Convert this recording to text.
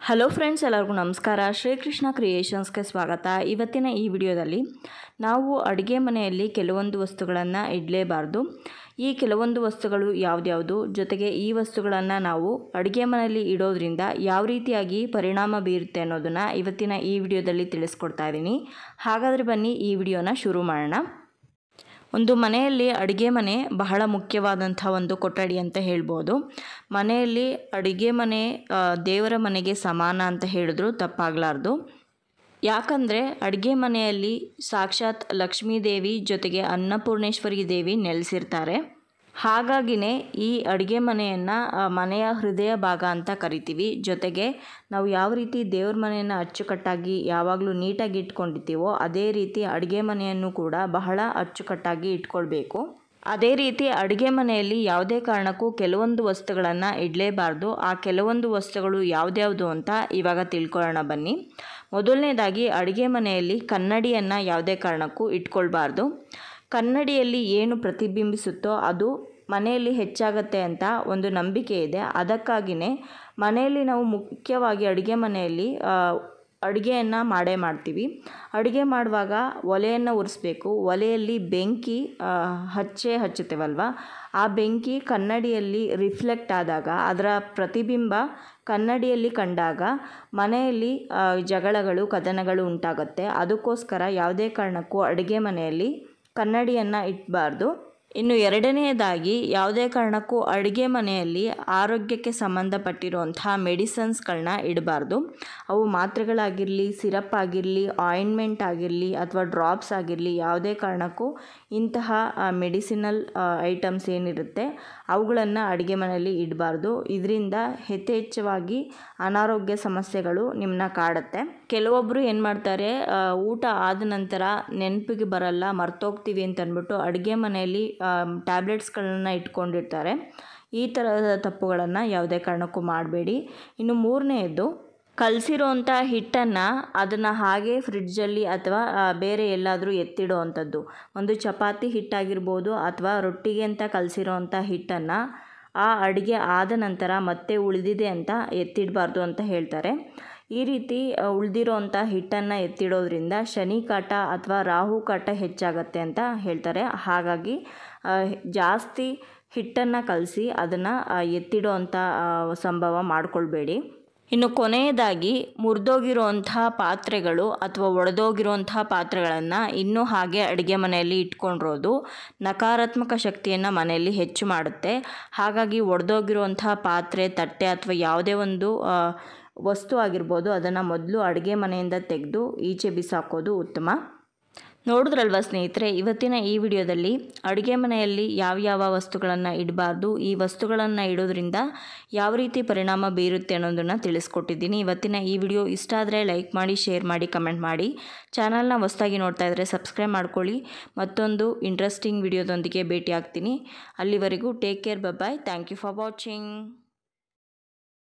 hello friends ಎಲ್ಲರಿಗೂ ನಮಸ್ಕಾರ ಶ್ರೀಕೃಷ್ಣ ಕ್ರಿಯೇಷನ್ಸ್ಗೆ ಸ್ವಾಗತ ಇವತ್ತಿನ ಈ ವಿಡಿಯೋದಲ್ಲಿ ನಾವು ಅಡುಗೆ ಮನೆಯಲ್ಲಿ ಕೆಲವೊಂದು ವಸ್ತುಗಳನ್ನು ಇಡಲೇಬಾರ್ದು ಈ ಕೆಲವೊಂದು ವಸ್ತುಗಳು ಯಾವ್ದ್ಯಾವುದು ಜೊತೆಗೆ ಈ ವಸ್ತುಗಳನ್ನು ನಾವು ಅಡುಗೆ ಮನೆಯಲ್ಲಿ ಇಡೋದ್ರಿಂದ ಯಾವ ರೀತಿಯಾಗಿ ಪರಿಣಾಮ ಬೀರುತ್ತೆ ಅನ್ನೋದನ್ನು ಇವತ್ತಿನ ಈ ವಿಡಿಯೋದಲ್ಲಿ ತಿಳಿಸ್ಕೊಡ್ತಾ ಇದ್ದೀನಿ ಹಾಗಾದರೆ ಬನ್ನಿ ಈ ವಿಡಿಯೋನ ಶುರು ಮಾಡೋಣ ಒಂದು ಮನೆಯಲ್ಲಿ ಅಡುಗೆ ಮನೆ ಬಹಳ ಮುಖ್ಯವಾದಂಥ ಒಂದು ಕೊಠಡಿ ಅಂತ ಹೇಳ್ಬೋದು ಮನೆಯಲ್ಲಿ ಅಡುಗೆ ಮನೆ ಆ, ದೇವರ ಮನೆಗೆ ಸಮಾನ ಅಂತ ಹೇಳಿದ್ರು ತಪ್ಪಾಗಲಾರ್ದು ಯಾಕಂದರೆ ಅಡುಗೆ ಮನೆಯಲ್ಲಿ ಸಾಕ್ಷಾತ್ ಲಕ್ಷ್ಮೀ ದೇವಿ ಜೊತೆಗೆ ಅನ್ನಪೂರ್ಣೇಶ್ವರಿ ದೇವಿ ನೆಲೆಸಿರ್ತಾರೆ ಹಾಗಾಗಿನೇ ಈ ಅಡುಗೆ ಮನೆಯನ್ನು ಮನೆಯ ಹೃದಯ ಭಾಗ ಅಂತ ಕರಿತೀವಿ ಜೊತೆಗೆ ನಾವು ಯಾವ ರೀತಿ ದೇವ್ರ ಮನೆಯನ್ನು ಅಚ್ಚುಕಟ್ಟಾಗಿ ಯಾವಾಗಲೂ ನೀಟಾಗಿ ಇಟ್ಕೊಂಡಿರ್ತೀವೋ ಅದೇ ರೀತಿ ಅಡುಗೆ ಮನೆಯನ್ನು ಕೂಡ ಬಹಳ ಅಚ್ಚುಕಟ್ಟಾಗಿ ಇಟ್ಕೊಳ್ಬೇಕು ಅದೇ ರೀತಿ ಅಡುಗೆ ಮನೆಯಲ್ಲಿ ಯಾವುದೇ ಕಾರಣಕ್ಕೂ ಕೆಲವೊಂದು ವಸ್ತುಗಳನ್ನು ಇಡಲೇಬಾರ್ದು ಆ ಕೆಲವೊಂದು ವಸ್ತುಗಳು ಯಾವ್ದ್ಯಾವುದು ಅಂತ ಇವಾಗ ತಿಳ್ಕೊಳ್ಳೋಣ ಬನ್ನಿ ಮೊದಲನೇದಾಗಿ ಅಡುಗೆ ಮನೆಯಲ್ಲಿ ಕನ್ನಡಿಯನ್ನು ಯಾವುದೇ ಕಾರಣಕ್ಕೂ ಇಟ್ಕೊಳ್ಬಾರ್ದು ಕನ್ನಡಿಯಲ್ಲಿ ಏನು ಪ್ರತಿಬಿಂಬಿಸುತ್ತೋ ಅದು ಮನೆಯಲ್ಲಿ ಹೆಚ್ಚಾಗತ್ತೆ ಅಂತ ಒಂದು ನಂಬಿಕೆ ಇದೆ ಅದಕ್ಕಾಗಿಯೇ ಮನೆಯಲ್ಲಿ ನಾವು ಮುಖ್ಯವಾಗಿ ಅಡುಗೆ ಮನೆಯಲ್ಲಿ ಅಡುಗೆಯನ್ನು ಮಾಡೇ ಮಾಡ್ತೀವಿ ಅಡುಗೆ ಮಾಡುವಾಗ ಒಲೆಯನ್ನು ಉರಿಸ್ಬೇಕು ಒಲೆಯಲ್ಲಿ ಬೆಂಕಿ ಆ, ಹಚ್ಚೇ ಹಚ್ಚುತ್ತೇವಲ್ವ ಆ ಬೆಂಕಿ ಕನ್ನಡಿಯಲ್ಲಿ ರಿಫ್ಲೆಕ್ಟ್ ಆದಾಗ ಅದರ ಪ್ರತಿಬಿಂಬ ಕನ್ನಡಿಯಲ್ಲಿ ಕಂಡಾಗ ಮನೆಯಲ್ಲಿ ಆ, ಜಗಳಗಳು ಕದನಗಳು ಉಂಟಾಗುತ್ತೆ ಅದಕ್ಕೋಸ್ಕರ ಯಾವುದೇ ಕಾರಣಕ್ಕೂ ಅಡುಗೆ ಮನೆಯಲ್ಲಿ ಕನ್ನಡಿಯನ್ನು ಇಡಬಾರ್ದು ಇನ್ನು ಎರಡನೆಯದಾಗಿ ಯಾವುದೇ ಕಾರಣಕ್ಕೂ ಅಡುಗೆ ಮನೆಯಲ್ಲಿ ಆರೋಗ್ಯಕ್ಕೆ ಸಂಬಂಧಪಟ್ಟಿರುವಂತಹ ಮೆಡಿಸನ್ಸ್ಗಳನ್ನ ಇಡಬಾರ್ದು ಅವು ಮಾತ್ರೆಗಳಾಗಿರಲಿ ಸಿರಪ್ ಆಗಿರಲಿ ಆಯಿಂಟ್ಮೆಂಟ್ ಆಗಿರಲಿ ಅಥವಾ ಡ್ರಾಪ್ಸ್ ಆಗಿರಲಿ ಯಾವುದೇ ಕಾರಣಕ್ಕೂ ಇಂತಹ ಮೆಡಿಸಿನಲ್ ಐಟಮ್ಸ್ ಏನಿರುತ್ತೆ ಅವುಗಳನ್ನು ಅಡುಗೆ ಮನೆಯಲ್ಲಿ ಇಡಬಾರ್ದು ಇದರಿಂದ ಯಥೇಚ್ಛವಾಗಿ ಅನಾರೋಗ್ಯ ಸಮಸ್ಯೆಗಳು ನಿಮ್ಮನ್ನ ಕಾಡುತ್ತೆ ಕೆಲವೊಬ್ಬರು ಏನು ಮಾಡ್ತಾರೆ ಆ, ಊಟ ಆದ ನಂತರ ನೆನಪಿಗೆ ಬರಲ್ಲ ಮರ್ತೋಗ್ತೀವಿ ಅಂತ ಅಂದ್ಬಿಟ್ಟು ಅಡುಗೆ ಮನೆಯಲ್ಲಿ ಟ್ಯಾಬ್ಲೆಟ್ಸ್ಗಳನ್ನ ಇಟ್ಕೊಂಡಿರ್ತಾರೆ ಈ ಥರದ ತಪ್ಪುಗಳನ್ನು ಯಾವುದೇ ಕಾರಣಕ್ಕೂ ಮಾಡಬೇಡಿ ಇನ್ನು ಮೂರನೆಯದ್ದು ಕಲಸಿರೋಂಥ ಹಿಟ್ಟನ್ನು ಅದನ್ನು ಹಾಗೆ ಫ್ರಿಡ್ಜಲ್ಲಿ ಅಥವಾ ಆ, ಬೇರೆ ಎಲ್ಲಾದರೂ ಎತ್ತಿಡೋ ಅಂಥದ್ದು ಒಂದು ಚಪಾತಿ ಹಿಟ್ಟಾಗಿರ್ಬೋದು ಅಥವಾ ರೊಟ್ಟಿಗೆ ಅಂತ ಕಲಸಿರೋಂಥ ಹಿಟ್ಟನ್ನು ಆ ಅಡುಗೆ ಆದ ನಂತರ ಮತ್ತೆ ಉಳಿದಿದೆ ಅಂತ ಎತ್ತಿಡಬಾರ್ದು ಅಂತ ಹೇಳ್ತಾರೆ ಈ ರೀತಿ ಉಳಿದಿರೋ ಅಂಥ ಹಿಟ್ಟನ್ನು ಎತ್ತಿಡೋದ್ರಿಂದ ಶನಿ ಕಾಟ ಅಥವಾ ರಾಹು ಕಾಟ ಹೆಚ್ಚಾಗತ್ತೆ ಅಂತ ಹೇಳ್ತಾರೆ ಹಾಗಾಗಿ ಆ, ಜಾಸ್ತಿ ಹಿಟ್ಟನ್ನು ಕಲಸಿ ಅದನ್ನು ಎತ್ತಿಡೋ ಅಂಥ ಆ, ಸಂಭವ ಮಾಡಿಕೊಳ್ಬೇಡಿ ಇನ್ನು ಕೊನೆಯದಾಗಿ ಮುರಿದೋಗಿರೋಂಥ ಪಾತ್ರೆಗಳು ಅಥವಾ ಒಡೆದೋಗಿರೋಂಥ ಪಾತ್ರೆಗಳನ್ನು ಇನ್ನೂ ಹಾಗೆ ಅಡುಗೆ ಮನೆಯಲ್ಲಿ ಇಟ್ಕೊಂಡಿರೋದು ನಕಾರಾತ್ಮಕ ಶಕ್ತಿಯನ್ನು ಮನೆಯಲ್ಲಿ ಹೆಚ್ಚು ಮಾಡುತ್ತೆ ಹಾಗಾಗಿ ಒಡೆದೋಗಿರೋಂಥ ಪಾತ್ರೆ ತಟ್ಟೆ ಅಥವಾ ಯಾವುದೇ ಒಂದು ಆ, ವಸ್ತು ಆಗಿರ್ಬೋದು ಅದನ್ನು ಮೊದಲು ಅಡುಗೆ ಮನೆಯಿಂದ ತೆಗೆದು ಈಚೆ ಬಿಸಾಕೋದು ಉತ್ತಮ ನೋಡಿದ್ರಲ್ವ ಸ್ನೇಹಿತರೆ ಇವತ್ತಿನ ಈ ವಿಡಿಯೋದಲ್ಲಿ ಅಡುಗೆ ಮನೆಯಲ್ಲಿ ಯಾವ ಯಾವ ವಸ್ತುಗಳನ್ನು ಇಡಬಾರ್ದು ಈ ವಸ್ತುಗಳನ್ನು ಇಡೋದ್ರಿಂದ ಯಾವ ರೀತಿ ಪರಿಣಾಮ ಬೀರುತ್ತೆ ಅನ್ನೋದನ್ನು ತಿಳಿಸ್ಕೊಟ್ಟಿದ್ದೀನಿ ಇವತ್ತಿನ ಈ ವಿಡಿಯೋ ಇಷ್ಟ ಆದರೆ ಲೈಕ್ ಮಾಡಿ ಶೇರ್ ಮಾಡಿ ಕಮೆಂಟ್ ಮಾಡಿ ಚಾನಲ್ನ ಹೊಸ್ದಾಗಿ ನೋಡ್ತಾ ಇದ್ದರೆ ಸಬ್ಸ್ಕ್ರೈಬ್ ಮಾಡ್ಕೊಳ್ಳಿ ಮತ್ತೊಂದು ಇಂಟ್ರೆಸ್ಟಿಂಗ್ ವಿಡಿಯೋದೊಂದಿಗೆ ಭೇಟಿ ಆಗ್ತೀನಿ ಅಲ್ಲಿವರೆಗೂ take care bye thank you for watching